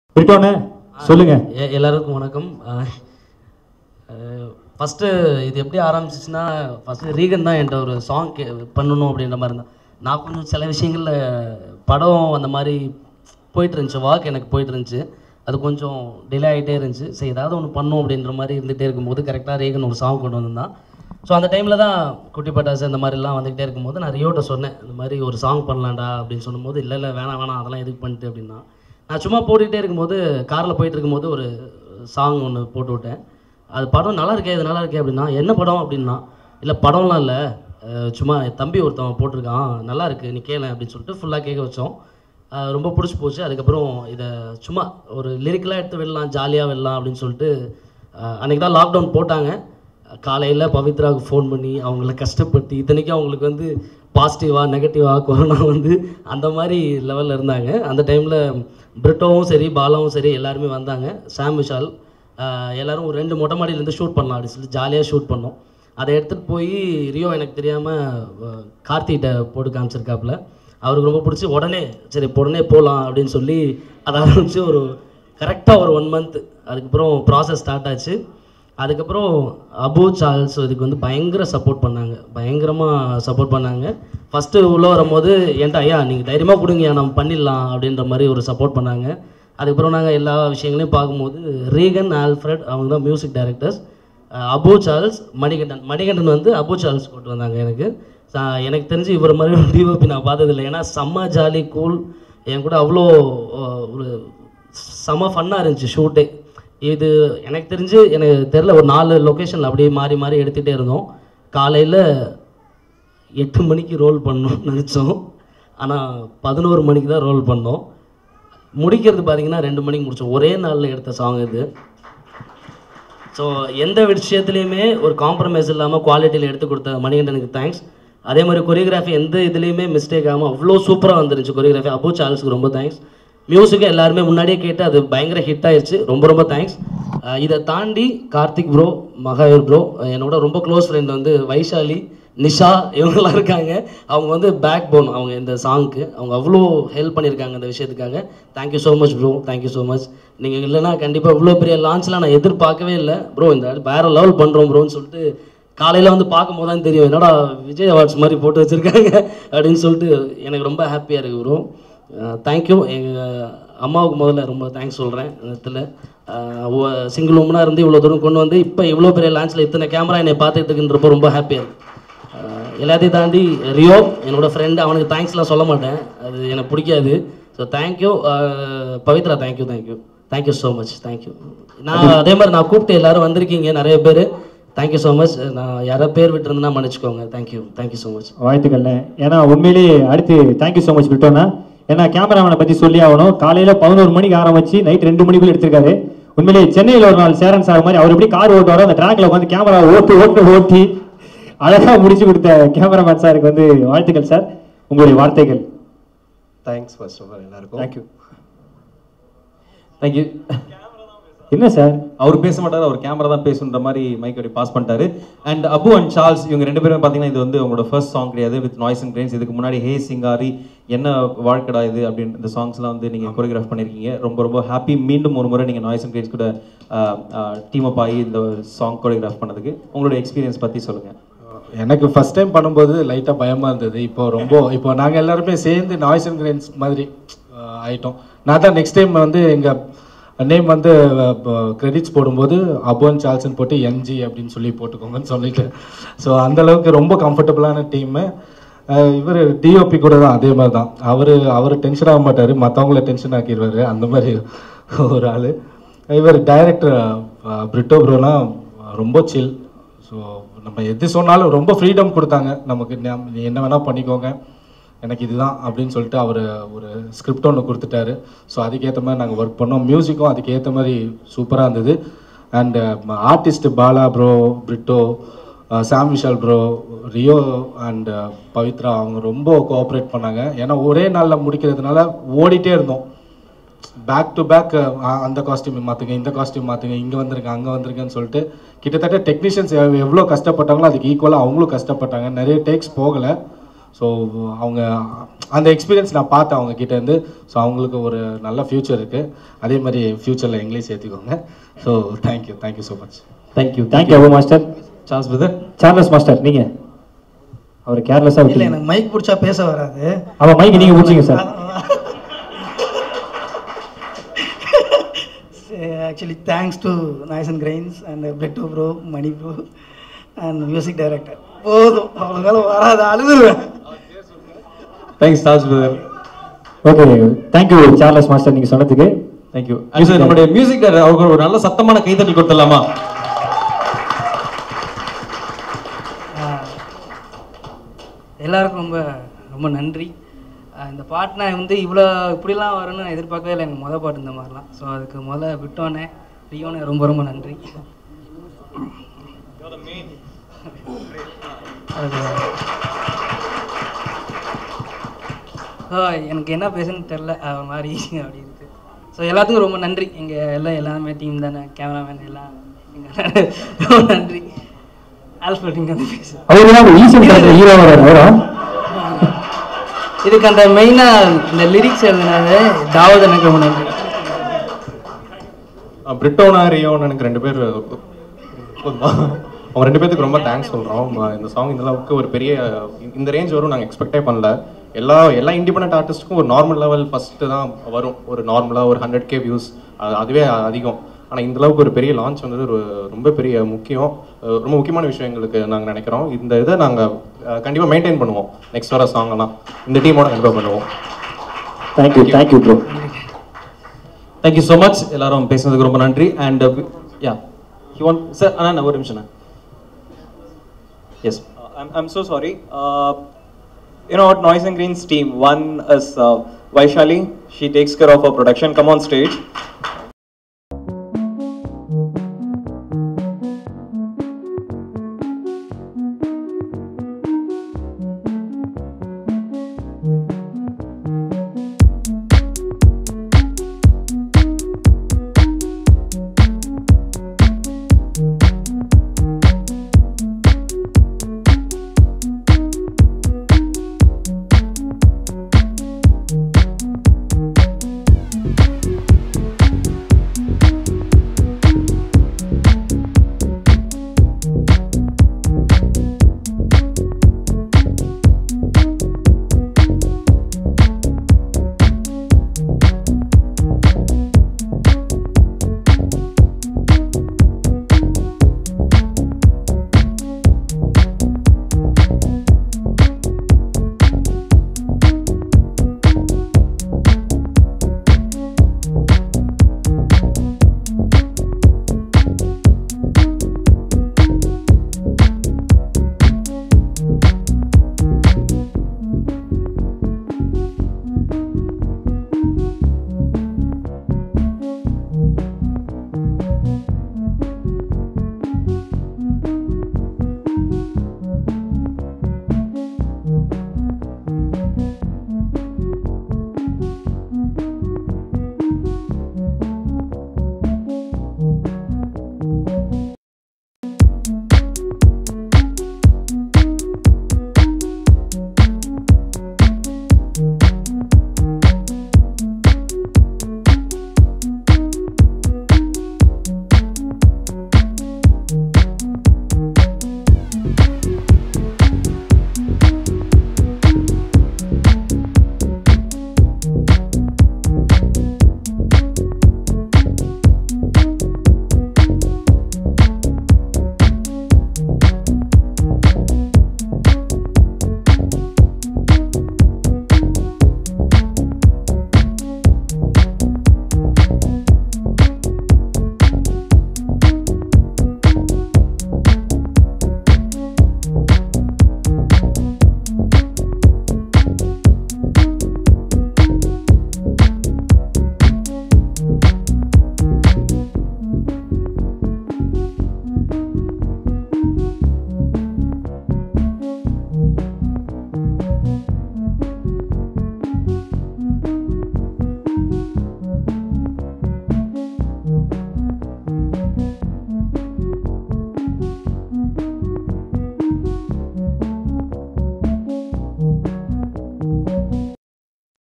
விட்டோன்னே சொல்லுங்க எ- எல்லாருக்கும் வணக்கம் ஃபஸ்ட்டு இது எப்படி ஆரம்பிச்சிச்சுன்னா ஃபஸ்ட்டு ரீகன் தான் என்கிட்ட ஒரு சாங் கே பண்ணணும் அப்படின்ற மாதிரி இருந்தேன் நான் கொஞ்சம் சில விஷயங்களில் படம் அந்த மாதிரி போயிட்டு இருந்துச்சு வாக் எனக்கு போயிட்டு இருந்துச்சு அது கொஞ்சம் டிலே ஆகிட்டே இருந்துச்சு சரி ஏதாவது ஒன்று பண்ணும் அப்படின்ற மாதிரி இருந்துகிட்டே இருக்கும்போது கரெக்டாக ரீகன் ஒரு சாங் கொண்டு வந்திருந்தான் ஸோ அந்த டைமில் தான் குட்டி பட்டாசு இந்த மாதிரிலாம் வந்துக்கிட்டே இருக்கும்போது நான் ரியோட்ட சொன்னேன் இந்த மாதிரி ஒரு சாங் பண்ணலாம்டா அப்படின்னு சொல்லும்போது இல்லை இல்லை வேணாம் வேணாம் அதெல்லாம் எதுக்கு பண்ணிட்டு அப்படின்னா நான் சும்மா போட்டுக்கிட்டே இருக்கும்போது காரில் போயிட்டு இருக்கும்போது ஒரு சாங் ஒன்று போட்டு விட்டேன் அது படம் நல்லா இருக்கே இது நல்லா இருக்கே அப்படின்னா என்ன படம் அப்படின்னா இல்லை படம்லாம் இல்லை அஹ் சும்மா என் தம்பி ஒருத்தவன் போட்டிருக்கான் நல்லா இருக்கு நீ கேளு அப்படின்னு சொல்லிட்டு ஃபுல்லாக கேட்க வச்சோம் அஹ் ரொம்ப பிடிச்சி போச்சு அதுக்கப்புறம் இதை சும்மா ஒரு லிரிக்கலாக எடுத்து விடலாம் ஜாலியாக விடலாம் அப்படின்னு சொல்லிட்டு அஹ் அன்னைக்கு தான் லாக்டவுன் போட்டாங்க காலையில் பவித்ராவுக்கு ஃபோன் பண்ணி அவங்கள கஷ்டப்பட்டு இத்தனைக்கும் அவங்களுக்கு வந்து பாசிட்டிவாக நெகட்டிவாக கொரோனா வந்து அந்த மாதிரி லெவலில் இருந்தாங்க அந்த டைமில் பிரிட்டோவும் சரி பாலாவும் சரி எல்லாருமே வந்தாங்க சாம் விஷால் ஆஹ் எல்லாரும் ஒரு ரெண்டு மொட்டை மாடியிலேருந்து ஷூட் பண்ணலாம் அப்படின்னு சொல்லி ஜாலியாக ஷூட் பண்ணோம் அதை எடுத்துகிட்டு போய் ரியோ எனக்கு தெரியாமல் கார்த்திகிட்ட போட்டு காமிச்சிருக்காப்புல அவருக்கு ரொம்ப பிடிச்சி உடனே சரி இப்போ உடனே போகலாம் அப்படின்னு சொல்லி அதை ஆரம்பித்து ஒரு கரெக்டாக ஒரு ஒன் மந்த் அதுக்கப்புறம் ப்ராசஸ் ஸ்டார்ட் ஆச்சு அதுக்கப்புறம் அபு சார்ல்ஸ் இதுக்கு வந்து பயங்கர சப்போர்ட் பண்ணாங்க பயங்கரமாக சப்போர்ட் பண்ணாங்க ஃபஸ்ட்டு உள்ளே வரும்போது என்கிட்ட ஐயா நீங்கள் தைரியமாக கொடுங்கய்யா நம்ம பண்ணிடலாம் அப்படின்ற மாதிரி ஒரு சப்போர்ட் பண்ணாங்க அதுக்கப்புறம் நாங்கள் எல்லா விஷயங்களையும் பார்க்கும்போது ரீகன் ஆல்ஃப்ரட் அவங்க தான் music directors Abu Charles Manikandan Manikandan வந்து அபு சார்ல்ஸ் கொண்டு வந்தாங்க எனக்கு சா- எனக்கு தெரிஞ்சு இவர் மாதிரி ஒரு டிஓபி நான் பார்த்ததில்லை ஏன்னா செம்ம ஜாலி கூல் என் கூட அவ்வளோ அஹ், ஒரு செம்ம ஃபன்னாக இருந்துச்சு ஷூட்டே இது எனக்கு தெரிஞ்சு எனக்கு தெரில ஒரு நாலு லொக்கேஷனில் அப்படியே மாறி மாறி எடுத்துகிட்டே இருந்தோம் காலையில் எட்டு மணிக்கு ரோல் பண்ணோம்னு நினச்சோம் ஆனால் பதினோரு மணிக்கு தான் ரோல் பண்ணோம் முடிக்கிறது பார்த்தீங்கன்னா ரெண்டு மணிக்கு முடிச்சோம் ஒரே நாளில் எடுத்த சாங் இது ஸோ எந்த விஷயத்துலையுமே ஒரு காம்ப்ரமைஸ் இல்லாமல் குவாலிட்டியில் எடுத்து கொடுத்த மணிகண்டனுக்கு தேங்க்ஸ் அதே மாதிரி கொரியோகிராஃபி எந்த இதுலேயுமே மிஸ்டேக் ஆகாமல் அவ்வளோ சூப்பராக வந்துருந்துச்சு கொரியோகிராஃபி அபு சார்ல்ஸுக்கு ரொம்ப தேங்க்ஸ் மியூசிக்கு எல்லாருமே முன்னாடியே கேட்டு அது பயங்கர ஹிட் ஆயிருச்சு ரொம்ப ரொம்ப தேங்க்ஸ் இதை தாண்டி கார்த்திக் ப்ரோ மகாவீர் ப்ரோ என்னோட ரொம்ப க்ளோஸ் ஃப்ரெண்ட் வந்து வைஷாலி நிஷா இவங்கெல்லாம் இருக்காங்க அவங்க வந்து பேக் போன் அவங்க இந்த சாங்க்கு அவங்க அவ்வளோ ஹெல்ப் பண்ணியிருக்காங்க இந்த விஷயத்துக்காக thank you so much bro thank you so much நீங்கள் இல்லைன்னா கண்டிப்பாக இவ்வளோ பெரிய லான்ச்லாம் நான் எதிர்பார்க்கவே இல்லை ப்ரோ இந்த வாட்டி வேற லெவல் பண்ணுறோம் ப்ரோன்னு சொல்லிட்டு காலையில் வந்து பார்க்கும்போது தான் தெரியும் என்னடா விஜய் அவார்ட்ஸ் மாதிரி போட்டு வச்சுருக்காங்க அப்படின்னு சொல்லிட்டு எனக்கு ரொம்ப ஹாப்பியாக இருக்கு ப்ரோ தேங்க்யூ எங்கள் அம்மாவுக்கு முதல்ல ரொம்ப தேங்க்ஸ் சொல்கிறேன் இந்த இடத்துல சிங்கிள் உமனாக இருந்து இவ்வளோ தூரம் கொண்டு வந்து இப்போ இவ்வளோ பெரிய லான்ச்சில் இத்தனை கேமரா என்னை பார்த்துட்டு இருக்குன்றப்போ ரொம்ப ஹாப்பியாக இருக்கு அஹ் எல்லாத்தையும் தாண்டி ரியோ என்னோட ஃப்ரெண்டு அவனுக்கு தேங்க்ஸ்லாம் சொல்ல மாட்டேன் அது எனக்கு பிடிக்காது so thank you Pavithra thank you thank you thank you so much thank you நான் அதே மாதிரி நான் கூப்பிட்டு எல்லாரும் வந்திருக்கீங்க நிறைய பேர் தேங்க்யூ ஸோ மச் நான் யாராவது பேர் விட்டுருந்தேன்னா மன்னிச்சுக்கோங்க தேங்க்யூ தேங்க்யூ ஸோ மச் வாழ்த்துக்கள்ண்ணே ஏன்னா உண்மையிலேயே அடுத்து தேங்க்யூ ஸோ மச் விட்டோன்னா ஏன்னா கேமராமேனை பற்றி சொல்லி ஆகணும் காலையில் பதினோரு மணிக்கு ஆரம்பிச்சு நைட் ரெண்டு மணிக்குள்ள எடுத்திருக்காரு உண்மையிலேயே சென்னையில் ஒரு நாள் சேரன் சார் மாதிரி அவர் எப்படி கார் ஓட்டுவாரோ அந்த ட்ராக்ல உட்காந்து கேமரா ஓட்டு ஓட்டு ஓட்டி அழகா முடிச்சு கொடுத்த கேமராமேன் சாருக்கு வந்து வாழ்த்துக்கள் சார் உங்களுடைய வார்த்தைகள் தேங்க்ஸ் ஃபர்ஸ்ட் ஆஃப் ஆல் எல்லாருக்கும் தேங்க்யூ தேங்க்யூ என்ன சார் அவர் பேச மாட்டாரு அவர் கேமரா தான் பேசுன்ற மாதிரி மைக் அப்படி பாஸ் பண்ணிட்டாரு அண்ட் அபு அண்ட் சார்ல்ஸ் இவங்க ரெண்டு பேரும் பார்த்தீங்கன்னா இது வந்து உங்களோட ஃபர்ஸ்ட் சாங் கிடையாது வித் நாய்ஸ் அண்ட் கிரெயின்ஸ் இதுக்கு முன்னாடி ஹே சிங்காரி என்ன வாழ்க்கடா இது அப்படின்னு இந்த சாங்ஸ்லாம் வந்து நீங்கள் கொரியோகிராஃப் பண்ணியிருக்கீங்க ரொம்ப ரொம்ப ஹாப்பி மீண்டும் ஒரு முறை நீங்கள் நாய்ஸ் அண்ட் கிரெயின்ஸ் கூட டீம் அப் ஆகி இந்த சாங் கொரியோகிராஃப் பண்ணதுக்கு உங்களோட எக்ஸ்பீரியன்ஸ் பற்றி சொல்லுங்கள் எனக்கு ஃபர்ஸ்ட் டைம் பண்ணும்போது லைட்டாக பயமாக இருந்தது இப்போ ரொம்ப இப்போ நாங்கள் எல்லாருமே சேர்ந்து நாய்ஸ் அண்ட் கிரெயின்ஸ் மாதிரி அஹ், ஆயிட்டோம் நான் தான் நெக்ஸ்ட் டைம் வந்து எங்கள் நேம் வந்து கிரெடிட்ஸ் போடும்போது அபோன் சார்ல்ஸ்னு போட்டு என்ஜி அப்படின்னு சொல்லி போட்டுக்கோங்கன்னு சொல்லிட்டு ஸோ அளவுக்கு ரொம்ப கம்ஃபர்டபுளான டீமு இவர் டிஓபி கூட தான் அதே மாதிரி தான் அவர் அவர் டென்ஷன் ஆக மாட்டார் மற்றவங்கள டென்ஷன் ஆக்கிடுவார் அந்த மாதிரி ஒரு ஆள் இவர் டைரக்டர் பிரிட்டோ ப்ரோனா ரொம்ப சில் ஸோ நம்ம எது சொன்னாலும் ரொம்ப ஃப்ரீடம் கொடுத்தாங்க நமக்கு நம்- நீ என்ன வேணால் பண்ணிக்கோங்க எனக்கு இதுதான் அப்படின்னு சொல்லிட்டு அவர் ஒரு ஸ்கிரிப்ட் ஒன்று கொடுத்துட்டாரு ஸோ அதுக்கேற்ற மாதிரி நாங்கள் ஒர்க் பண்ணோம் மியூசிக்கும் அதுக்கேற்ற மாதிரி சூப்பராக இருந்தது and artist Bala bro Brito Sam Vishal bro Rio and Pavithra அவங்க ரொம்ப கோஆப்ரேட் பண்ணாங்க ஏன்னா ஒரே நாளில் முடிக்கிறதுனால ஓடிட்டே இருந்தோம் பேக் டு பேக் அந்த காஸ்டியூம் மாற்றுங்க இந்த காஸ்டியூம் மாற்றுங்க இங்கே வந்துருங்க அங்கே வந்துருங்கன்னு சொல்லிட்டு கிட்டத்தட்ட டெக்னீஷியன்ஸ் எவ்வளோ கஷ்டப்பட்டாங்களோ அதுக்கு ஈக்குவலாக அவங்களும் கஷ்டப்பட்டாங்க நிறைய டேக்ஸ் போகலை ஸோ அவங்க அந்த எக்ஸ்பீரியன்ஸ் நான் பார்த்தேன் அவங்க கிட்ட இருந்து ஸோ அவங்களுக்கு ஒரு நல்ல ஃப்யூச்சர் இருக்குது அதே மாதிரி ஃப்யூச்சரில் எங்களையும் சேர்த்துக்கோங்க so thank you thank you so much thank you thank you Abu master Charles brother Charles master நீங்க அவர் கேர்லெஸ்ஸாக இல்ல விட்டு எனக்கு மைக் பிடிச்சா பேச வராது அவன் மைக் நீங்க பிடிச்சிங்க sir actually thanks to noise and grains and பிளெட்டோ bro Mani bro and music director போதும் அவ்வளோ மேலே வராது அழுதுருவேன் thanks Charles brother okay thank you Charles master நீங்க சொன்னதுக்கு தேங்க்யூ அடுத்து நம்முடைய மியூசிக் டைரக்டர் அவருக்கு ஒரு நல்ல சத்தமான கைத்தட்டல் கொடுத்துடலாமா எல்லாருக்கும் ரொம்ப ரொம்ப நன்றி அஹ் இந்த பாட்டு நான் வந்து இவ்வளோ இப்படிலாம் வரும்னு நான் எதிர்பார்க்கவே இல்லை எனக்கு மொதல் பாட்டு இந்த மாதிரிலாம் ஸோ அதுக்கு முதல்ல விட்டோன்னே ரியோனே ரொம்ப ரொம்ப நன்றி ஸோ எனக்கு என்ன பேசுன்னு தெரில அது மாதிரி அப்படி இருக்கு ஸோ எல்லாத்துக்கும் ரொம்ப நன்றி எங்கள் எல்லாம் எல்லாமே டீம் தானே கேமராமேன் எல்லாம் எங்க ரொம்ப நன்றி ஆல்ஃபர்ட் இங்கே வந்து பேசு அவர் தான் ஈசன் படத்துல ஹீரோ வராரு அவரா இதுக்கு அந்த மெயினாக இந்த லிரிக்ஸ் எழுதினது தாவூத் எனக்கு ரொம்ப நன்றி பிரிட்டோனா ரியோன்னு எனக்கு ரெண்டு பேர் போதுமா அவங்க ரெண்டு பேத்துக்கு ரொம்ப தேங்க்ஸ் சொல்கிறோம் இந்த சாங் இந்த அளவுக்கு ஒரு பெரிய இந்த ரேஞ்ச் வரும் நாங்கள் எக்ஸ்பெக்டே பண்ணல எல்லா எல்லா இண்டிபெண்ட் ஆர்டிஸ்ட்டுக்கும் ஒரு நார்மல் லெவல் ஃபஸ்ட்டு தான் வரும் ஒரு நார்மலாக ஒரு ஹண்ட்ரட் கே வியூஸ் அதுவே அதிகம் ஆனால் இந்த அளவுக்கு ஒரு பெரிய லான்ச் வந்தது ஒரு ரொம்ப பெரிய முக்கியம் அஹ் ரொம்ப முக்கியமான விஷயம் எங்களுக்கு நாங்கள் நினைக்கிறோம் இந்த இதை நாங்கள் கண்டிப்பாக மெயின்டைன் பண்ணுவோம் நெக்ஸ்ட் வர சாங்கெல்லாம் இந்த டீமோட கண்டிப்பாக பண்ணுவோம் thank you thank you bro thank you so much எல்லாரும் பேசுனதுக்கு ரொம்ப நன்றி and ya you want sir அண்ணா ஒரு நிமிஷம் yes I'm, I'm so sorry. Uh, you know what, Noise and Green's team. One is uh, Vaishali. She takes care of our production. Come on stage.